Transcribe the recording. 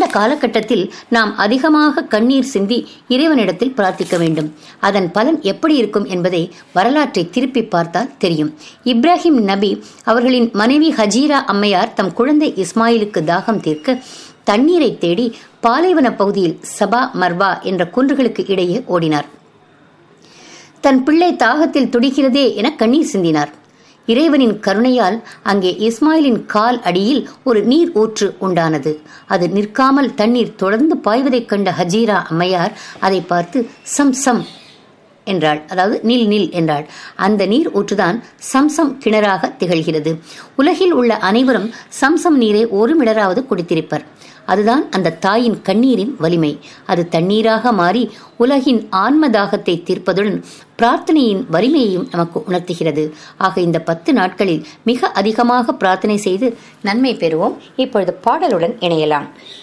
இந்த காலகட்டத்தில் நாம் அதிகமாக கண்ணீர் சிந்தி இறைவனிடத்தில் பிரார்த்திக்க வேண்டும் அதன் பலன் எப்படி இருக்கும் என்பதை வரலாற்றை திருப்பி பார்த்தால் தெரியும் இப்ராஹிம் நபி அவர்களின் மனைவி ஹஜீரா அம்மையார் தம் குழந்தை இஸ்மாயிலுக்கு தாகம் தீர்க்க தண்ணீரை தேடி பாலைவன பகுதியில் சபா மர்வா என்ற குன்றுகளுக்கு இடையே ஓடினார் தன் பிள்ளை தாகத்தில் துடிக்கிறதே என கண்ணீர் சிந்தினார் இறைவனின் கருணையால் அங்கே இஸ்மாயிலின் கால் அடியில் ஒரு நீர் ஊற்று உண்டானது அது நிற்காமல் தண்ணீர் தொடர்ந்து பாய்வதைக் கண்ட ஹஜீரா அம்மையார் அதை பார்த்து சம் சம் என்றாள் அதாவது நில் நில் என்றாள் அந்த நீர் ஊற்றுதான் சம்சம் கிணறாக திகழ்கிறது உலகில் உள்ள அனைவரும் சம்சம் நீரை ஒரு மிடராவது குடித்திருப்பர் அதுதான் அந்த தாயின் கண்ணீரின் வலிமை அது தண்ணீராக மாறி உலகின் ஆன்ம தாகத்தை தீர்ப்பதுடன் பிரார்த்தனையின் வலிமையையும் நமக்கு உணர்த்துகிறது ஆக இந்த பத்து நாட்களில் மிக அதிகமாக பிரார்த்தனை செய்து நன்மை பெறுவோம் இப்பொழுது பாடலுடன் இணையலாம்